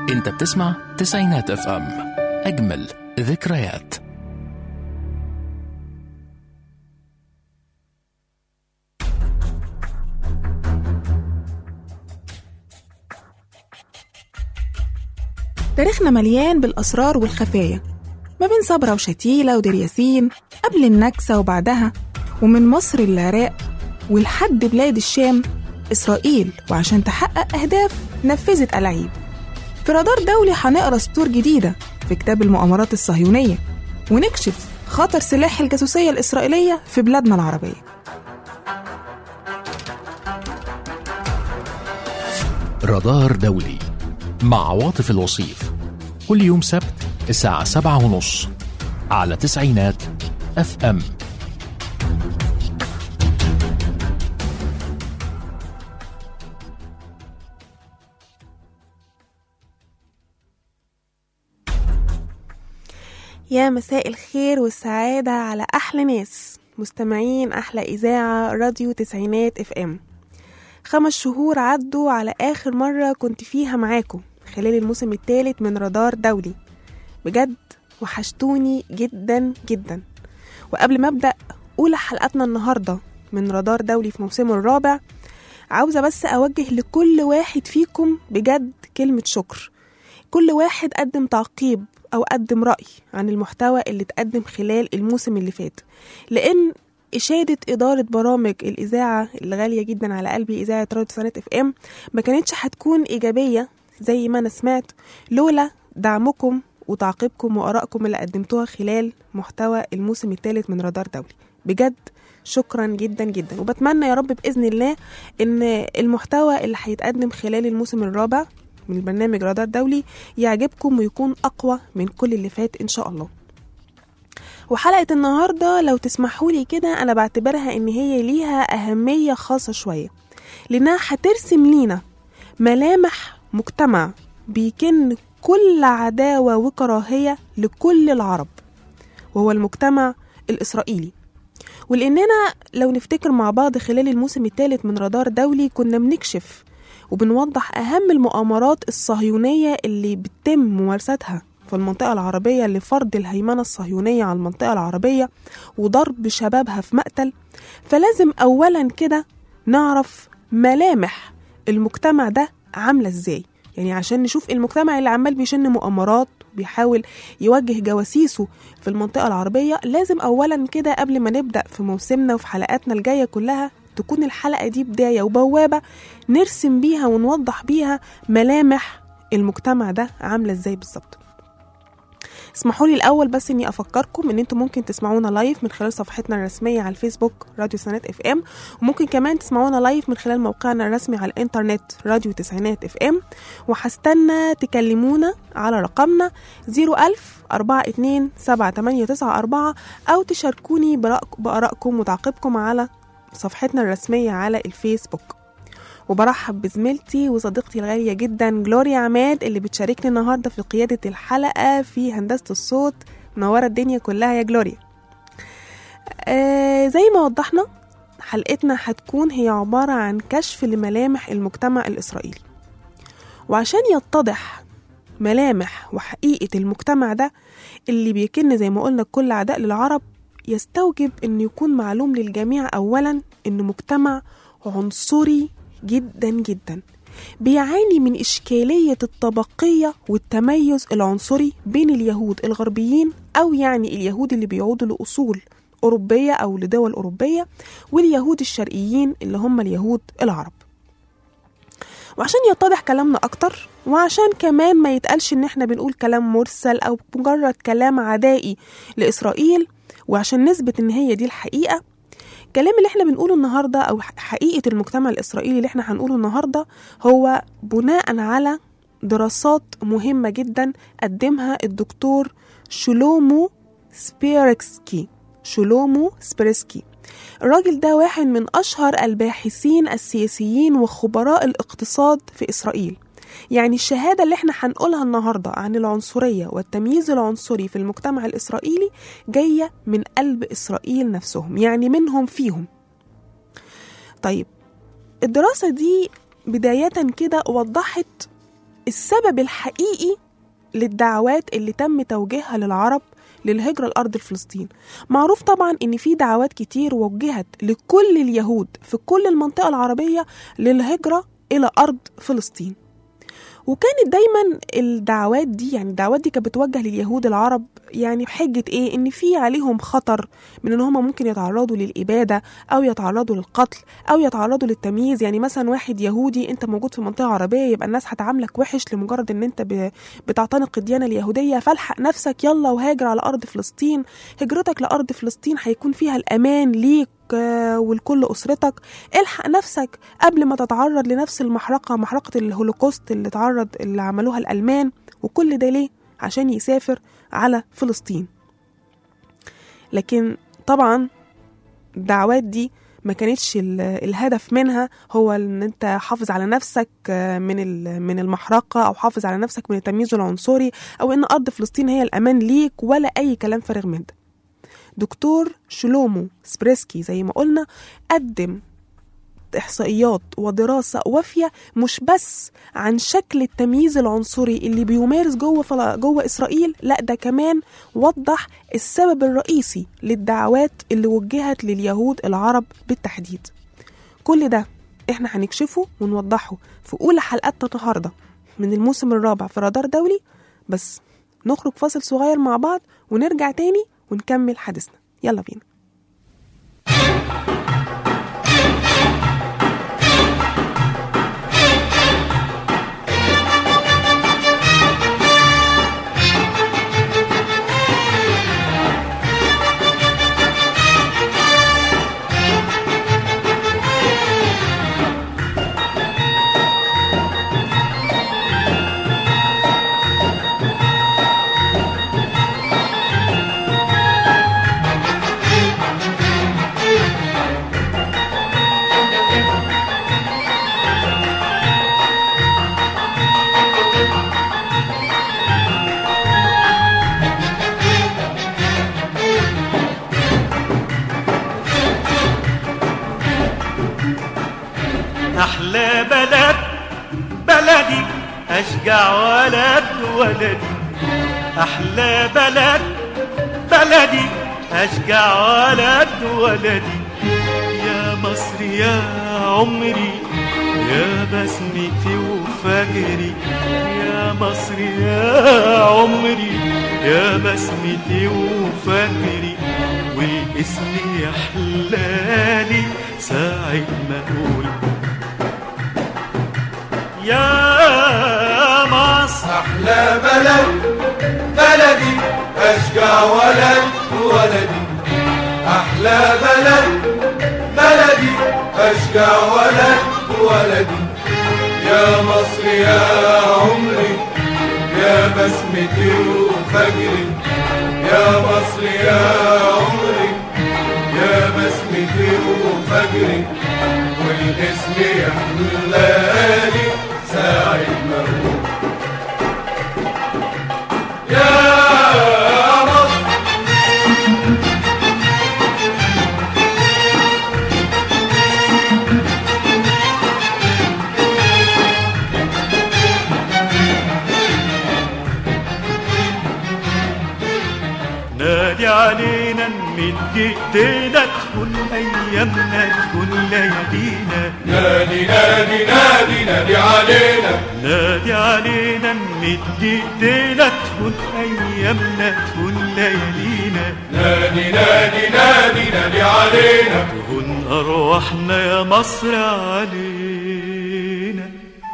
انت بتسمع تسعينات اف ام اجمل ذكريات تاريخنا مليان بالأسرار والخفايا ما بين صبرا وشتيلة ودير ياسين قبل النكسة وبعدها ومن مصر للعراق ولحد بلاد الشام إسرائيل وعشان تحقق أهداف نفذت ألاعيب في رادار دولي هنقرا سطور جديدة في كتاب المؤامرات الصهيونية ونكشف خطر سلاح الجاسوسية الإسرائيلية في بلادنا العربية رادار دولي مع عواطف الوصيف كل يوم سبت الساعة سبعة ونص على تسعينات اف ام يا مساء الخير والسعادة على أحلى ناس مستمعين أحلى إذاعة راديو تسعينات اف ام خمس شهور عدوا على آخر مرة كنت فيها معاكم خلال الموسم الثالث من رادار دولي بجد وحشتوني جدا جدا وقبل ما أبدأ أولى حلقاتنا النهاردة من رادار دولي في موسمه الرابع عاوزة بس أوجه لكل واحد فيكم بجد كلمة شكر كل واحد قدم تعقيب أو قدم رأي عن المحتوى اللي اتقدم خلال الموسم اللي فات لأن إشادة إدارة برامج الإذاعة الغالية جدا على قلبي إذاعة راديو سنة اف ام ما كانتش هتكون إيجابية زي ما أنا سمعت لولا دعمكم وتعقيبكم وآرائكم اللي قدمتوها خلال محتوى الموسم الثالث من رادار دولي بجد شكرا جدا جدا وبتمنى يا رب بإذن الله إن المحتوى اللي هيتقدم خلال الموسم الرابع من برنامج رادار دولي يعجبكم ويكون أقوى من كل اللي فات إن شاء الله وحلقة النهاردة لو تسمحولي كده أنا بعتبرها إن هي ليها أهمية خاصة شوية لأنها هترسم لينا ملامح مجتمع بيكن كل عداوة وكراهية لكل العرب وهو المجتمع الإسرائيلي ولأننا لو نفتكر مع بعض خلال الموسم الثالث من رادار دولي كنا بنكشف وبنوضح أهم المؤامرات الصهيونية اللي بتتم ممارستها في المنطقة العربية لفرض الهيمنة الصهيونية على المنطقة العربية وضرب شبابها في مقتل فلازم أولا كده نعرف ملامح المجتمع ده عاملة ازاي يعني عشان نشوف المجتمع اللي عمال بيشن مؤامرات بيحاول يوجه جواسيسه في المنطقة العربية لازم أولا كده قبل ما نبدأ في موسمنا وفي حلقاتنا الجاية كلها تكون الحلقة دي بداية وبوابة نرسم بيها ونوضح بيها ملامح المجتمع ده عاملة ازاي بالظبط اسمحوا لي الاول بس اني افكركم ان انتم ممكن تسمعونا لايف من خلال صفحتنا الرسميه على الفيسبوك راديو تسعينات اف ام وممكن كمان تسمعونا لايف من خلال موقعنا الرسمي على الانترنت راديو تسعينات اف ام وهستنى تكلمونا على رقمنا 01000 42 7894 او تشاركوني برأك- بارائكم وتعقيبكم على صفحتنا الرسميه على الفيسبوك وبرحب بزميلتي وصديقتي الغالية جدا جلوريا عماد اللي بتشاركني النهاردة في قيادة الحلقة في هندسة الصوت منورة الدنيا كلها يا جلوريا آه زي ما وضحنا حلقتنا هتكون هي عبارة عن كشف لملامح المجتمع الإسرائيلي وعشان يتضح ملامح وحقيقة المجتمع ده اللي بيكن زي ما قلنا كل عداء للعرب يستوجب أن يكون معلوم للجميع أولا أنه مجتمع عنصري جدا جدا بيعاني من إشكالية الطبقية والتميز العنصري بين اليهود الغربيين أو يعني اليهود اللي بيعودوا لأصول أوروبية أو لدول أوروبية واليهود الشرقيين اللي هم اليهود العرب وعشان يتضح كلامنا أكتر وعشان كمان ما يتقالش إن إحنا بنقول كلام مرسل أو مجرد كلام عدائي لإسرائيل وعشان نثبت إن هي دي الحقيقة الكلام اللي احنا بنقوله النهارده او حقيقه المجتمع الاسرائيلي اللي احنا هنقوله النهارده هو بناء على دراسات مهمه جدا قدمها الدكتور شلومو سبيركسكي شلومو سبيرسكي الراجل ده واحد من اشهر الباحثين السياسيين وخبراء الاقتصاد في اسرائيل يعني الشهاده اللي احنا هنقولها النهارده عن العنصريه والتمييز العنصري في المجتمع الاسرائيلي جايه من قلب اسرائيل نفسهم يعني منهم فيهم طيب الدراسه دي بدايه كده وضحت السبب الحقيقي للدعوات اللي تم توجيهها للعرب للهجرة لأرض فلسطين معروف طبعا إن في دعوات كتير وجهت لكل اليهود في كل المنطقة العربية للهجرة إلى أرض فلسطين وكانت دايما الدعوات دي يعني الدعوات دي كانت بتوجه لليهود العرب يعني بحجة ايه ان في عليهم خطر من ان هم ممكن يتعرضوا للإبادة او يتعرضوا للقتل او يتعرضوا للتمييز يعني مثلا واحد يهودي انت موجود في منطقة عربية يبقى الناس هتعاملك وحش لمجرد ان انت ب- بتعتنق الديانة اليهودية فالحق نفسك يلا وهاجر على ارض فلسطين هجرتك لارض فلسطين هيكون فيها الامان ليك آه، ولكل أسرتك الحق نفسك قبل ما تتعرض لنفس المحرقة محرقة الهولوكوست اللي تعرض اللي عملوها الألمان وكل ده ليه؟ عشان يسافر على فلسطين لكن طبعا الدعوات دي ما كانتش ال- الهدف منها هو ان انت حافظ على نفسك آه، من ال- من المحرقه او حافظ على نفسك من التمييز العنصري او ان ارض فلسطين هي الامان ليك ولا اي كلام فارغ من ده دكتور شلومو سبريسكي زي ما قلنا قدم إحصائيات ودراسة وافية مش بس عن شكل التمييز العنصري اللي بيمارس جوه فل... جوه إسرائيل لا ده كمان وضح السبب الرئيسي للدعوات اللي وجهت لليهود العرب بالتحديد كل ده احنا هنكشفه ونوضحه في أولى حلقاتنا النهاردة من الموسم الرابع في رادار دولي بس نخرج فاصل صغير مع بعض ونرجع تاني ونكمل حديثنا يلا بينا أحلى بلد بلدي أشجع ولد ولدي أحلى بلد بلدي أشجع ولد ولدي يا مصر يا عمري يا بسمتي وفجري يا مصر يا عمري يا بسمتي وفجري والاسم يحلالي ساعة ما أقول يا مصر أحلى بلد بلدي أشجع ولد ولدي أحلى بلد بلدي أشجع ولد ولدي يا مصر يا عمري يا بسمتي وفجري يا مصر يا عمري يا بسمتي وفجري والاسم يحلالي ساعة ما أقول يا مصر نادي علينا نمد ايدينا تكون ايامنا تكون ليالينا نادي نادي نادي نادي علينا نادي علينا نمد ايدينا تكون ايامنا تكون ليالينا نادي نادي نادي نادي علينا تهون ارواحنا يا مصر علينا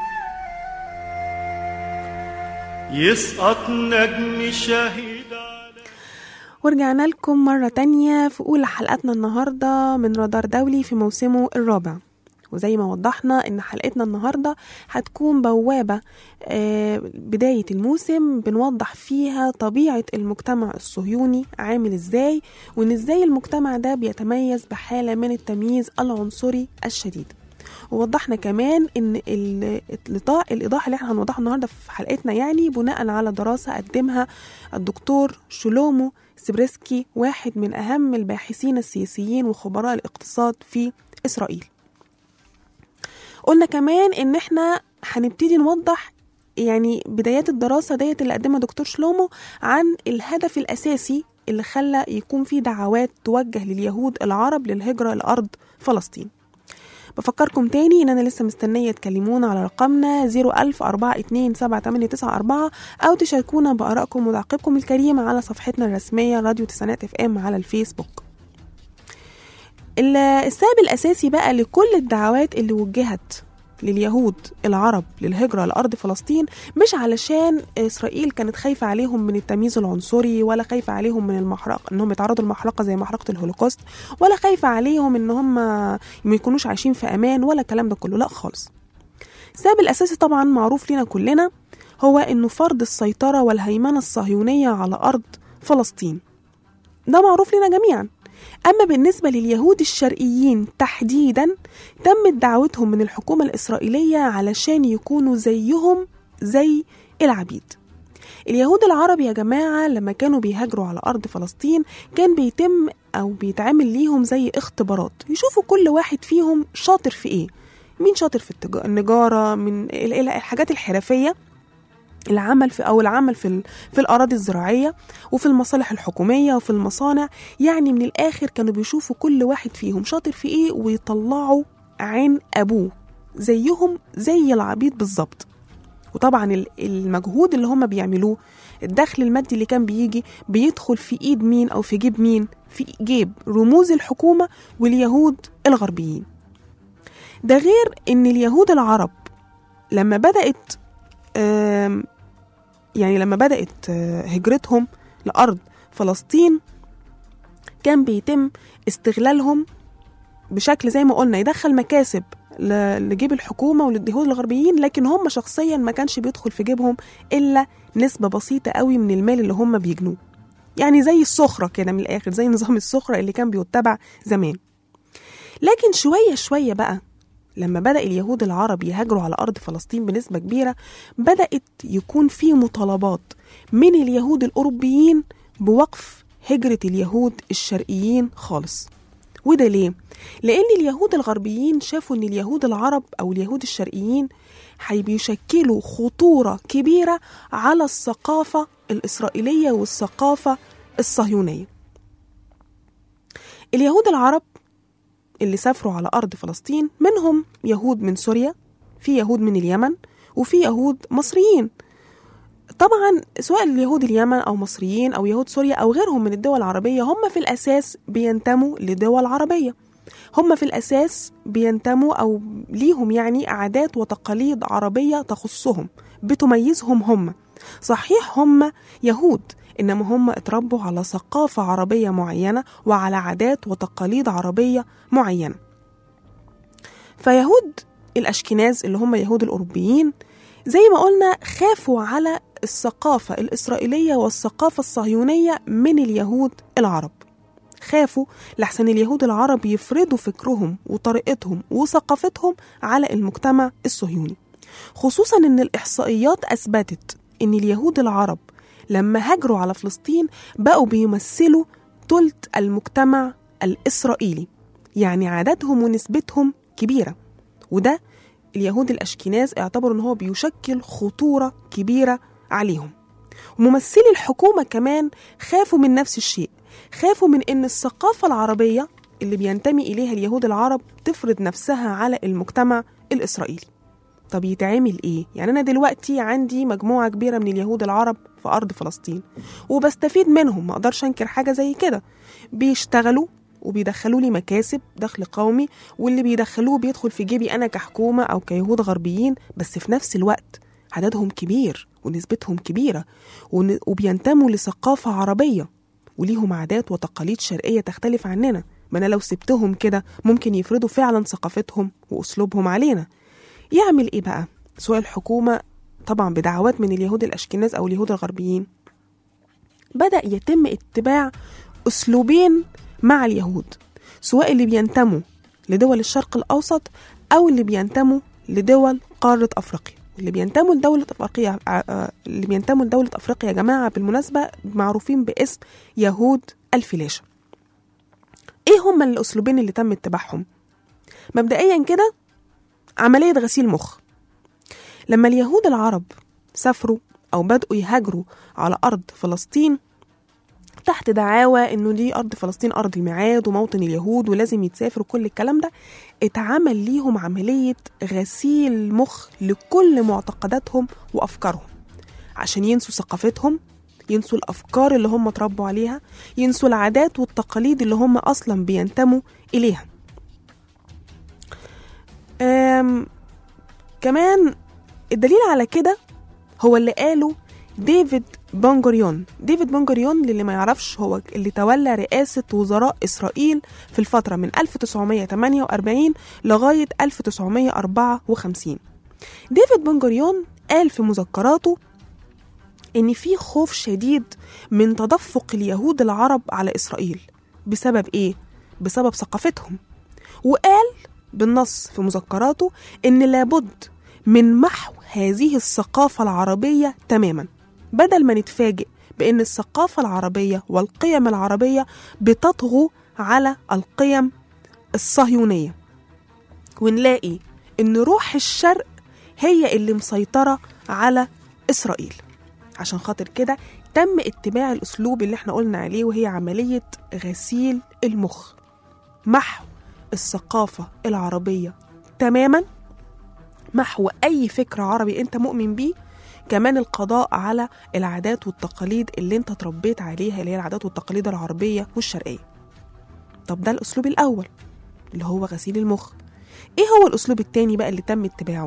يسقط نجم شهيد على ورجعنا لكم مرة تانية في أولى حلقاتنا النهاردة من رادار دولي في موسمه الرابع وزي ما وضحنا ان حلقتنا النهارده هتكون بوابه آه، بدايه الموسم بنوضح فيها طبيعه المجتمع الصهيوني عامل ازاي وان ازاي المجتمع ده بيتميز بحاله من التمييز العنصري الشديد ووضحنا كمان ان ال- الايضاح الايضاح اللي احنا هنوضحه النهارده في حلقتنا يعني بناء على دراسه قدمها الدكتور شلومو سبريسكي واحد من اهم الباحثين السياسيين وخبراء الاقتصاد في اسرائيل قلنا كمان ان احنا هنبتدي نوضح يعني بدايات الدراسة ديت اللي قدمها دكتور شلومو عن الهدف الأساسي اللي خلى يكون في دعوات توجه لليهود العرب للهجرة لأرض فلسطين بفكركم تاني ان انا لسه مستنيه تكلمونا على رقمنا 010427894 او تشاركونا بارائكم وتعقيبكم الكريمه على صفحتنا الرسميه راديو تسعينات اف ام على الفيسبوك ال- السبب الاساسي بقى لكل الدعوات اللي وجهت لليهود العرب للهجرة لأرض فلسطين مش علشان إسرائيل كانت خايفة عليهم من التمييز العنصري ولا خايفة عليهم من المحرقة إنهم يتعرضوا لمحرقة زي محرقة الهولوكوست ولا خايفة عليهم إن هم ما يكونوش عايشين في أمان ولا الكلام ده كله لا خالص السبب الأساسي طبعا معروف لنا كلنا هو إنه فرض السيطرة والهيمنة الصهيونية على أرض فلسطين ده معروف لنا جميعا أما بالنسبة لليهود الشرقيين تحديدا تمت دعوتهم من الحكومة الإسرائيلية علشان يكونوا زيهم زي العبيد اليهود العرب يا جماعة لما كانوا بيهاجروا على أرض فلسطين كان بيتم أو بيتعمل ليهم زي اختبارات يشوفوا كل واحد فيهم شاطر في إيه مين شاطر في التج- النجارة من ال- ال- الحاجات الحرفية العمل في او العمل في ال- في الاراضي الزراعيه وفي المصالح الحكوميه وفي المصانع يعني من الاخر كانوا بيشوفوا كل واحد فيهم شاطر في ايه ويطلعوا عين ابوه زيهم زي العبيد بالظبط وطبعا ال- المجهود اللي هم بيعملوه الدخل المادي اللي كان بيجي بيدخل في ايد مين او في جيب مين في جيب رموز الحكومه واليهود الغربيين ده غير ان اليهود العرب لما بدات آم، يعني لما بدأت آه، هجرتهم لأرض فلسطين كان بيتم استغلالهم بشكل زي ما قلنا يدخل مكاسب ل- لجيب الحكومة ولليهود الغربيين لكن هم شخصيا ما كانش بيدخل في جيبهم إلا نسبة بسيطة قوي من المال اللي هم بيجنوه يعني زي السخرة كده من الآخر زي نظام السخرة اللي كان بيتبع زمان لكن شوية شوية بقى لما بدأ اليهود العرب يهاجروا على أرض فلسطين بنسبة كبيرة بدأت يكون في مطالبات من اليهود الأوروبيين بوقف هجرة اليهود الشرقيين خالص وده ليه؟ لأن اليهود الغربيين شافوا إن اليهود العرب أو اليهود الشرقيين هيبيشكلوا خطورة كبيرة على الثقافة الإسرائيلية والثقافة الصهيونية اليهود العرب اللي سافروا على أرض فلسطين منهم يهود من سوريا في يهود من اليمن وفي يهود مصريين طبعا سواء اليهود اليمن أو مصريين أو يهود سوريا أو غيرهم من الدول العربية هم في الأساس بينتموا لدول عربية هم في الأساس بينتموا أو ليهم يعني عادات وتقاليد عربية تخصهم بتميزهم هم صحيح هم يهود إنما هم اتربوا على ثقافة عربية معينة وعلى عادات وتقاليد عربية معينة فيهود الأشكناز اللي هم يهود الأوروبيين زي ما قلنا خافوا على الثقافة الإسرائيلية والثقافة الصهيونية من اليهود العرب خافوا لحسن اليهود العرب يفرضوا فكرهم وطريقتهم وثقافتهم على المجتمع الصهيوني خصوصا ان الاحصائيات اثبتت ان اليهود العرب لما هاجروا على فلسطين بقوا بيمثلوا تلت المجتمع الاسرائيلي يعني عددهم ونسبتهم كبيره وده اليهود الاشكناز اعتبروا ان هو بيشكل خطوره كبيره عليهم وممثلي الحكومه كمان خافوا من نفس الشيء خافوا من ان الثقافه العربيه اللي بينتمي اليها اليهود العرب تفرض نفسها على المجتمع الاسرائيلي طب يتعمل ايه يعني انا دلوقتي عندي مجموعه كبيره من اليهود العرب في ارض فلسطين وبستفيد منهم ما اقدرش انكر حاجه زي كده بيشتغلوا وبيدخلوا لي مكاسب دخل قومي واللي بيدخلوه بيدخل في جيبي انا كحكومه او كيهود غربيين بس في نفس الوقت عددهم كبير ونسبتهم كبيره ون- وبينتموا لثقافه عربيه وليهم عادات وتقاليد شرقيه تختلف عننا ما انا لو سبتهم كده ممكن يفرضوا فعلا ثقافتهم واسلوبهم علينا يعمل ايه بقى سواء الحكومه طبعا بدعوات من اليهود الاشكناز او اليهود الغربيين بدا يتم اتباع اسلوبين مع اليهود سواء اللي بينتموا لدول الشرق الاوسط او اللي بينتموا لدول قاره افريقيا اللي بينتموا لدولة أفريقيا آه، اللي بينتموا لدولة أفريقيا يا جماعة بالمناسبة معروفين باسم يهود الفلاشة إيه هما الأسلوبين اللي تم اتباعهم؟ مبدئيا كده عملية غسيل مخ لما اليهود العرب سافروا أو بدأوا يهاجروا على أرض فلسطين تحت دعاوى انه دي ارض فلسطين ارض الميعاد وموطن اليهود ولازم يتسافر وكل الكلام ده اتعمل ليهم عمليه غسيل مخ لكل معتقداتهم وافكارهم عشان ينسوا ثقافتهم ينسوا الافكار اللي هم اتربوا عليها ينسوا العادات والتقاليد اللي هم اصلا بينتموا اليها أم كمان الدليل على كده هو اللي قاله ديفيد بنجوريون ديفيد بنجوريون للي ما يعرفش هو اللي تولى رئاسة وزراء إسرائيل في الفترة من 1948 لغاية 1954 ديفيد بنجوريون قال في مذكراته إن في خوف شديد من تدفق اليهود العرب على إسرائيل بسبب إيه؟ بسبب ثقافتهم وقال بالنص في مذكراته إن لابد من محو هذه الثقافة العربية تماما بدل ما نتفاجئ بأن الثقافة العربية والقيم العربية بتطغو على القيم الصهيونية ونلاقي أن روح الشرق هي اللي مسيطرة على إسرائيل عشان خاطر كده تم اتباع الأسلوب اللي احنا قلنا عليه وهي عملية غسيل المخ محو الثقافة العربية تماما محو أي فكر عربي أنت مؤمن بيه كمان القضاء على العادات والتقاليد اللي انت تربيت عليها اللي هي العادات والتقاليد العربية والشرقية طب ده الأسلوب الأول اللي هو غسيل المخ ايه هو الأسلوب التاني بقى اللي تم اتباعه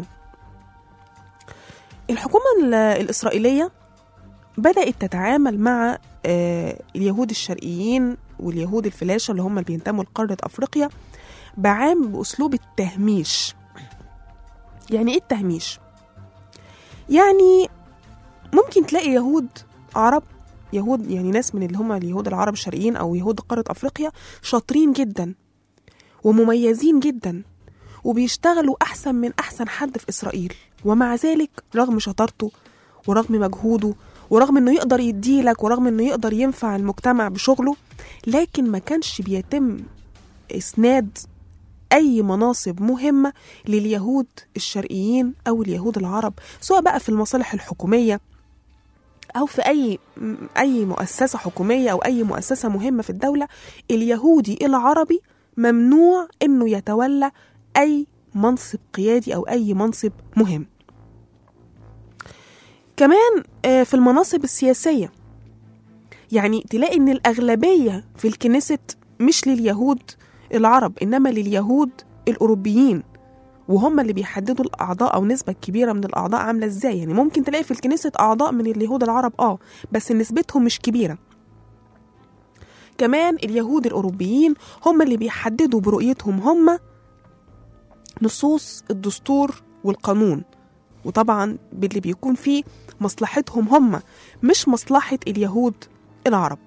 الحكومة ال- الإسرائيلية بدأت تتعامل مع آه، اليهود الشرقيين واليهود الفلاشة اللي هم اللي بينتموا لقارة أفريقيا بعام بأسلوب التهميش يعني ايه التهميش؟ يعني ممكن تلاقي يهود عرب يهود يعني ناس من اللي هم اليهود العرب الشرقيين او يهود قاره افريقيا شاطرين جدا ومميزين جدا وبيشتغلوا احسن من احسن حد في اسرائيل ومع ذلك رغم شطارته ورغم مجهوده ورغم انه يقدر يديلك ورغم انه يقدر ينفع المجتمع بشغله لكن ما كانش بيتم اسناد اي مناصب مهمه لليهود الشرقيين او اليهود العرب سواء بقى في المصالح الحكوميه او في اي اي مؤسسه حكوميه او اي مؤسسه مهمه في الدوله اليهودي العربي ممنوع انه يتولى اي منصب قيادي او اي منصب مهم كمان آه، في المناصب السياسيه يعني تلاقي ان الاغلبيه في الكنيست مش لليهود العرب انما لليهود الاوروبيين وهم اللي بيحددوا الاعضاء او نسبه كبيره من الاعضاء عامله ازاي يعني ممكن تلاقي في الكنيسة اعضاء من اليهود العرب اه بس نسبتهم مش كبيره كمان اليهود الاوروبيين هم اللي بيحددوا برؤيتهم هم نصوص الدستور والقانون وطبعا باللي بيكون فيه مصلحتهم هم مش مصلحه اليهود العرب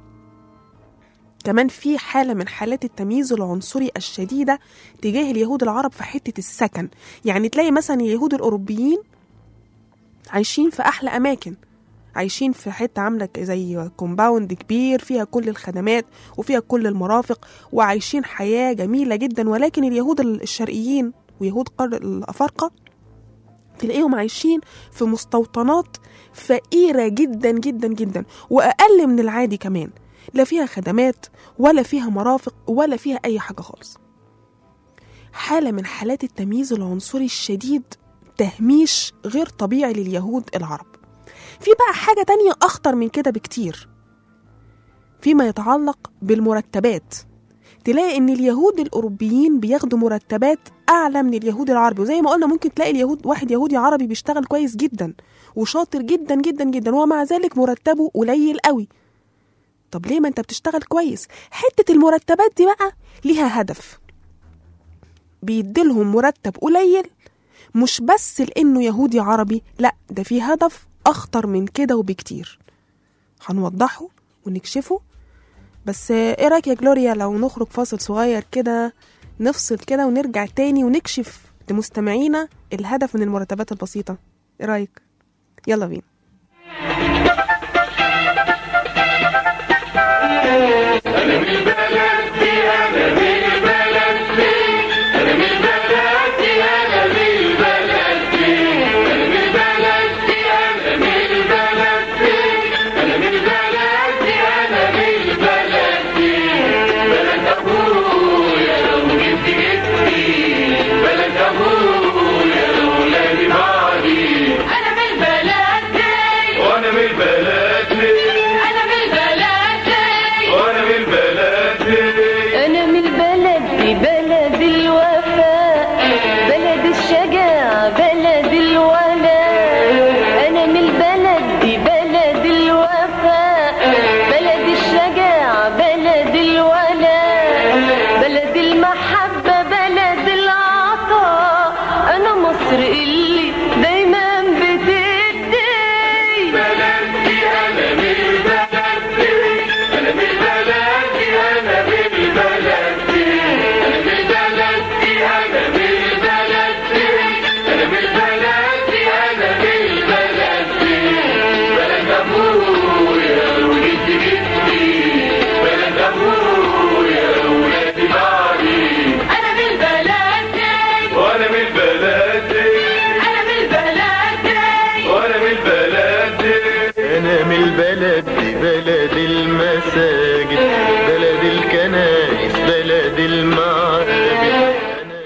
كمان في حالة من حالات التمييز العنصري الشديدة تجاه اليهود العرب في حتة السكن يعني تلاقي مثلا اليهود الأوروبيين عايشين في أحلى أماكن عايشين في حتة عاملة زي كومباوند كبير فيها كل الخدمات وفيها كل المرافق وعايشين حياة جميلة جدا ولكن اليهود الشرقيين ويهود قارة الأفارقة تلاقيهم عايشين في مستوطنات فقيرة جدا جدا جدا وأقل من العادي كمان لا فيها خدمات ولا فيها مرافق ولا فيها أي حاجة خالص حالة من حالات التمييز العنصري الشديد تهميش غير طبيعي لليهود العرب في بقى حاجة تانية أخطر من كده بكتير فيما يتعلق بالمرتبات تلاقي ان اليهود الاوروبيين بياخدوا مرتبات اعلى من اليهود العربي وزي ما قلنا ممكن تلاقي اليهود واحد يهودي عربي بيشتغل كويس جدا وشاطر جدا جدا جدا ومع ذلك مرتبه قليل قوي طب ليه ما انت بتشتغل كويس حتة المرتبات دي بقى ليها هدف بيديلهم مرتب قليل مش بس لانه يهودي عربي لا ده في هدف اخطر من كده وبكتير هنوضحه ونكشفه بس ايه رايك يا جلوريا لو نخرج فاصل صغير كده نفصل كده ونرجع تاني ونكشف لمستمعينا الهدف من المرتبات البسيطة ايه رايك يلا بينا مصر اللي دايما بتدي بلدي أنا من بلدي أنا من بلدي أنا من بلدي أنا من بلدي أنا من بلدي أنا من بلدي أنا من بلدي بلد أبويا وجد جدي بلد أبويا وولادي بعدي انا من بلدي وأنا من بلدي انا من بلدي وأنا من بلدي أنا من البلد دي بلد المساجد بلد الكنائس بلد المعابد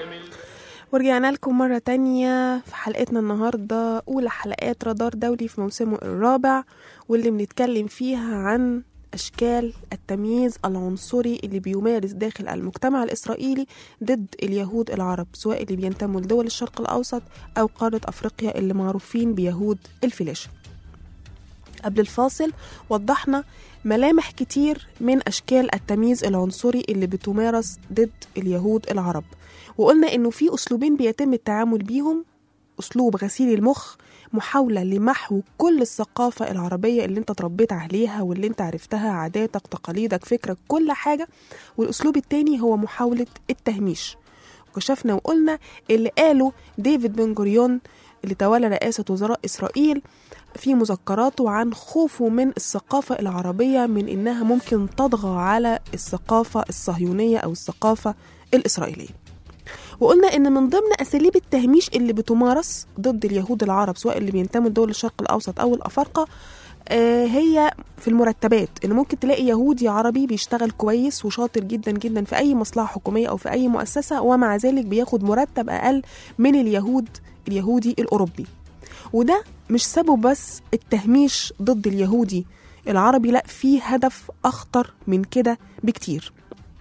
ورجعنا لكم مرة تانية في حلقتنا النهاردة أولى حلقات رادار دولي في موسمه الرابع واللي بنتكلم فيها عن أشكال التمييز العنصري اللي بيمارس داخل المجتمع الإسرائيلي ضد اليهود العرب سواء اللي بينتموا لدول الشرق الأوسط أو قارة أفريقيا اللي معروفين بيهود الفلاشة قبل الفاصل وضحنا ملامح كتير من أشكال التمييز العنصري اللي بتمارس ضد اليهود العرب وقلنا إنه في أسلوبين بيتم التعامل بيهم أسلوب غسيل المخ محاولة لمحو كل الثقافة العربية اللي انت اتربيت عليها واللي انت عرفتها عاداتك تقاليدك فكرك كل حاجة والأسلوب التاني هو محاولة التهميش وكشفنا وقلنا اللي قاله ديفيد بن جوريون اللي تولى رئاسة وزراء إسرائيل في مذكراته عن خوفه من الثقافة العربية من إنها ممكن تطغى على الثقافة الصهيونية أو الثقافة الإسرائيلية وقلنا ان من ضمن اساليب التهميش اللي بتمارس ضد اليهود العرب سواء اللي بينتموا لدول الشرق الاوسط او الافارقه آه، هي في المرتبات ان ممكن تلاقي يهودي عربي بيشتغل كويس وشاطر جدا جدا في اي مصلحه حكوميه او في اي مؤسسه ومع ذلك بياخد مرتب اقل من اليهود اليهودي الاوروبي وده مش سبب بس التهميش ضد اليهودي العربي لا في هدف اخطر من كده بكتير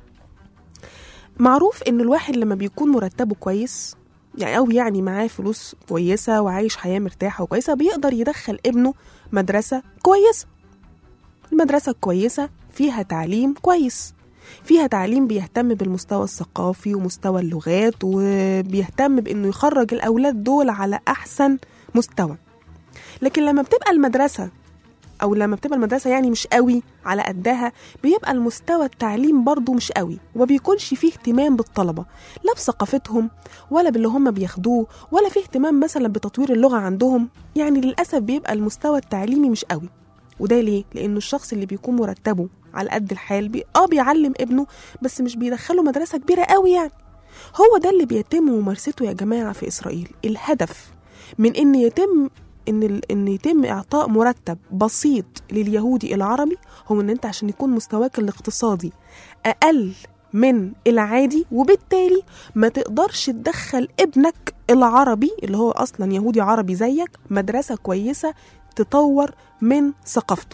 معروف ان الواحد لما بيكون مرتبه كويس يعني او يعني معاه فلوس كويسه وعايش حياه مرتاحه وكويسه بيقدر يدخل ابنه مدرسه كويسه المدرسه الكويسه فيها تعليم كويس فيها تعليم بيهتم بالمستوى الثقافي ومستوى اللغات وبيهتم بانه يخرج الاولاد دول على احسن مستوى لكن لما بتبقى المدرسه او لما بتبقى المدرسه يعني مش قوي على قدها بيبقى المستوى التعليم برضو مش قوي وما بيكونش فيه اهتمام بالطلبه لا بثقافتهم ولا باللي هم بياخدوه ولا فيه اهتمام مثلا بتطوير اللغه عندهم يعني للاسف بيبقى المستوى التعليمي مش قوي وده ليه لانه الشخص اللي بيكون مرتبه على قد الحال بي... اه بيعلم ابنه بس مش بيدخله مدرسه كبيره قوي يعني هو ده اللي بيتم ممارسته يا جماعه في اسرائيل الهدف من ان يتم ان ال... ان يتم اعطاء مرتب بسيط لليهودي العربي هو ان انت عشان يكون مستواك الاقتصادي اقل من العادي وبالتالي ما تقدرش تدخل ابنك العربي اللي هو اصلا يهودي عربي زيك مدرسه كويسه تطور من ثقافته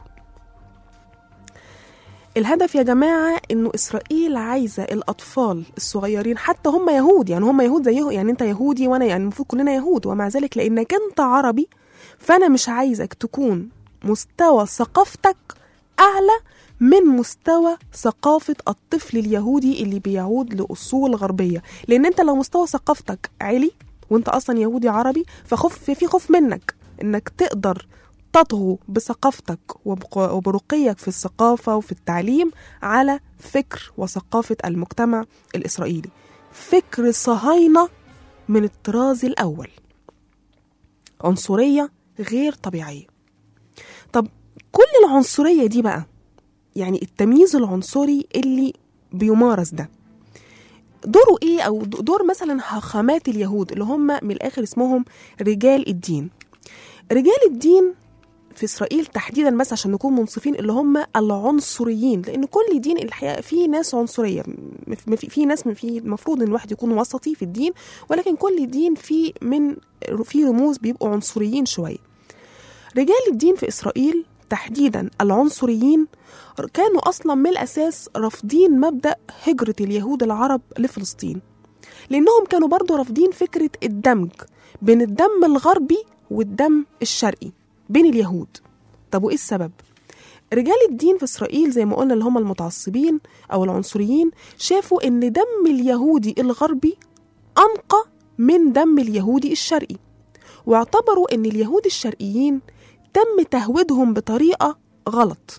الهدف يا جماعة إنه إسرائيل عايزة الأطفال الصغيرين حتى هم يهود يعني هم يهود زيه يعني أنت يهودي وأنا يعني المفروض كلنا يهود ومع ذلك لأنك أنت عربي فأنا مش عايزك تكون مستوى ثقافتك أعلى من مستوى ثقافة الطفل اليهودي اللي بيعود لأصول غربية لأن أنت لو مستوى ثقافتك عالي وأنت أصلا يهودي عربي فخوف في خوف منك إنك تقدر تطغو بثقافتك وبق- وبرقيك في الثقافة وفي التعليم على فكر وثقافة المجتمع الإسرائيلي فكر صهاينة من الطراز الأول عنصرية غير طبيعية طب كل العنصرية دي بقى يعني التمييز العنصري اللي بيمارس ده دوره ايه او دور مثلا هخامات اليهود اللي هم من الاخر اسمهم رجال الدين رجال الدين في اسرائيل تحديدا بس عشان نكون منصفين اللي هم العنصريين لان كل دين الحقيقه في ناس عنصريه م- في في ناس في المفروض ان الواحد يكون وسطي في الدين ولكن كل دين في من في رموز بيبقوا عنصريين شويه رجال الدين في اسرائيل تحديدا العنصريين كانوا اصلا من الاساس رافضين مبدا هجره اليهود العرب لفلسطين لانهم كانوا برضو رافضين فكره الدمج بين الدم الغربي والدم الشرقي بين اليهود طب وايه السبب رجال الدين في اسرائيل زي ما قلنا اللي هم المتعصبين او العنصريين شافوا ان دم اليهودي الغربي انقى من دم اليهودي الشرقي واعتبروا ان اليهود الشرقيين تم تهويدهم بطريقة غلط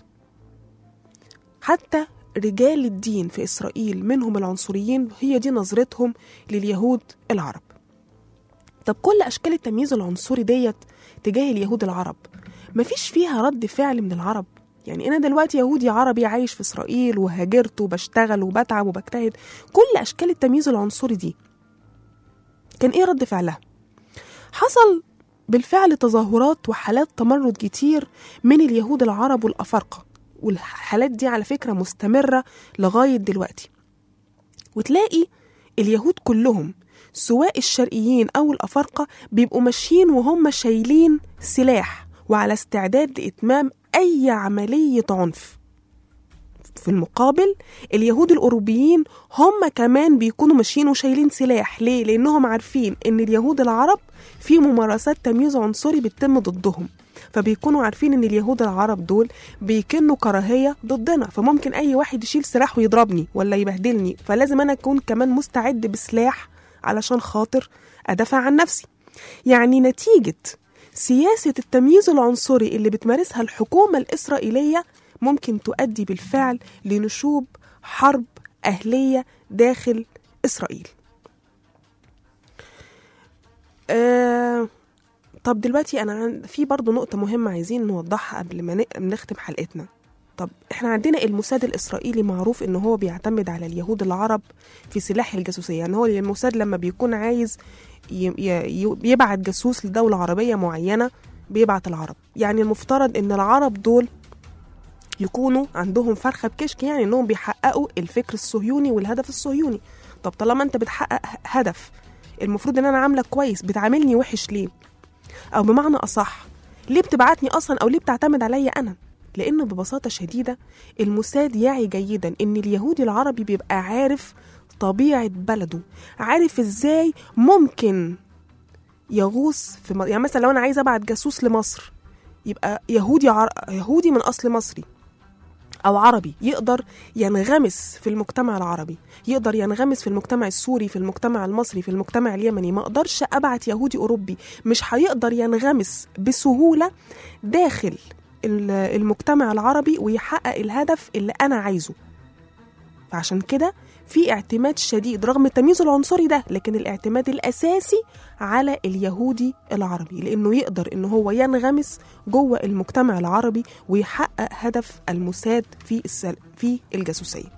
حتى رجال الدين في إسرائيل منهم العنصريين هي دي نظرتهم لليهود العرب طب كل أشكال التمييز العنصري ديت تجاه اليهود العرب مفيش فيها رد فعل من العرب يعني أنا دلوقتي يهودي عربي عايش في إسرائيل وهاجرت وبشتغل وبتعب وبجتهد كل أشكال التمييز العنصري دي كان إيه رد فعلها؟ حصل بالفعل تظاهرات وحالات تمرد كتير من اليهود العرب والأفارقة والحالات دي على فكرة مستمرة لغاية دلوقتي وتلاقي اليهود كلهم سواء الشرقيين أو الأفارقة بيبقوا ماشيين وهم شايلين سلاح وعلى استعداد لإتمام أي عملية عنف في المقابل اليهود الأوروبيين هم كمان بيكونوا ماشيين وشايلين سلاح ليه؟ لأنهم عارفين إن اليهود العرب في ممارسات تمييز عنصري بتتم ضدهم فبيكونوا عارفين ان اليهود العرب دول بيكنوا كراهيه ضدنا فممكن اي واحد يشيل سلاح ويضربني ولا يبهدلني فلازم انا اكون كمان مستعد بسلاح علشان خاطر ادافع عن نفسي يعني نتيجه سياسه التمييز العنصري اللي بتمارسها الحكومه الاسرائيليه ممكن تؤدي بالفعل لنشوب حرب اهليه داخل اسرائيل آه طب دلوقتي انا عن... في برضه نقطة مهمة عايزين نوضحها قبل ما ن... نختم حلقتنا طب احنا عندنا الموساد الاسرائيلي معروف ان هو بيعتمد على اليهود العرب في سلاح الجاسوسية يعني هو الموساد لما بيكون عايز ي... ي... يبعت جاسوس لدولة عربية معينة بيبعت العرب يعني المفترض ان العرب دول يكونوا عندهم فرخة بكشك يعني انهم بيحققوا الفكر الصهيوني والهدف الصهيوني طب طالما انت بتحقق هدف المفروض ان انا عاملك كويس بتعاملني وحش ليه او بمعنى اصح ليه بتبعتني اصلا او ليه بتعتمد عليا انا لانه ببساطه شديده الموساد يعي جيدا ان اليهودي العربي بيبقى عارف طبيعه بلده عارف ازاي ممكن يغوص في م... يعني مثلا لو انا عايز ابعت جاسوس لمصر يبقى يهودي عر... يهودي من اصل مصري او عربي يقدر ينغمس في المجتمع العربي يقدر ينغمس في المجتمع السوري في المجتمع المصري في المجتمع اليمني ما اقدرش ابعت يهودي اوروبي مش هيقدر ينغمس بسهوله داخل المجتمع العربي ويحقق الهدف اللي انا عايزه فعشان كده في اعتماد شديد رغم التمييز العنصري ده لكن الاعتماد الاساسي على اليهودي العربي لانه يقدر ان هو ينغمس جوه المجتمع العربي ويحقق هدف الموساد في السل... في الجاسوسيه.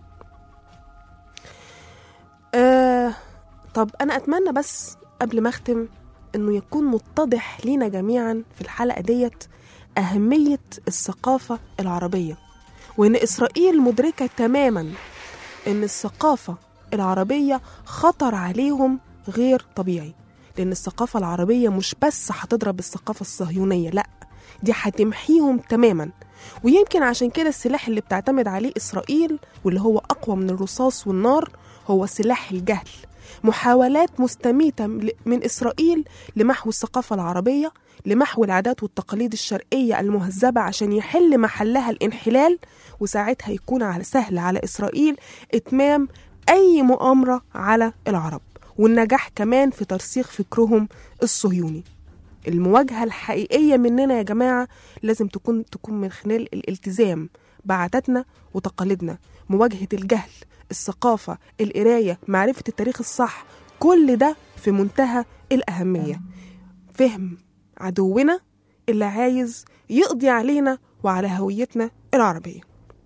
آه طب انا اتمنى بس قبل ما اختم انه يكون متضح لينا جميعا في الحلقه ديت اهميه الثقافه العربيه وان اسرائيل مدركه تماما ان الثقافه العربيه خطر عليهم غير طبيعي لان الثقافه العربيه مش بس هتضرب الثقافه الصهيونيه لا دي هتمحيهم تماما ويمكن عشان كده السلاح اللي بتعتمد عليه اسرائيل واللي هو اقوى من الرصاص والنار هو سلاح الجهل محاولات مستميتة من إسرائيل لمحو الثقافة العربية لمحو العادات والتقاليد الشرقية المهذبة عشان يحل محلها الانحلال وساعتها يكون على سهل على إسرائيل إتمام أي مؤامرة على العرب والنجاح كمان في ترسيخ فكرهم الصهيوني المواجهة الحقيقية مننا يا جماعة لازم تكون تكون من خلال الالتزام بعاداتنا وتقاليدنا مواجهة الجهل الثقافة القراية معرفة التاريخ الصح كل ده في منتهى الأهمية فهم عدونا اللي عايز يقضي علينا وعلى هويتنا العربية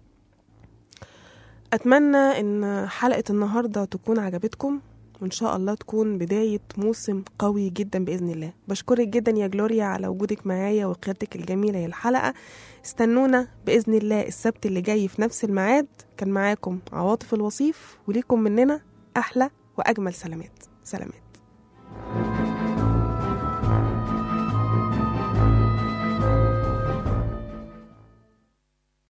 أتمنى إن حلقة النهاردة تكون عجبتكم وإن شاء الله تكون بداية موسم قوي جدا بإذن الله بشكرك جدا يا جلوريا على وجودك معايا وقيادتك الجميلة للحلقة استنونا بإذن الله السبت اللي جاي في نفس الميعاد كان معاكم عواطف الوصيف وليكم مننا أحلى وأجمل سلامات سلامات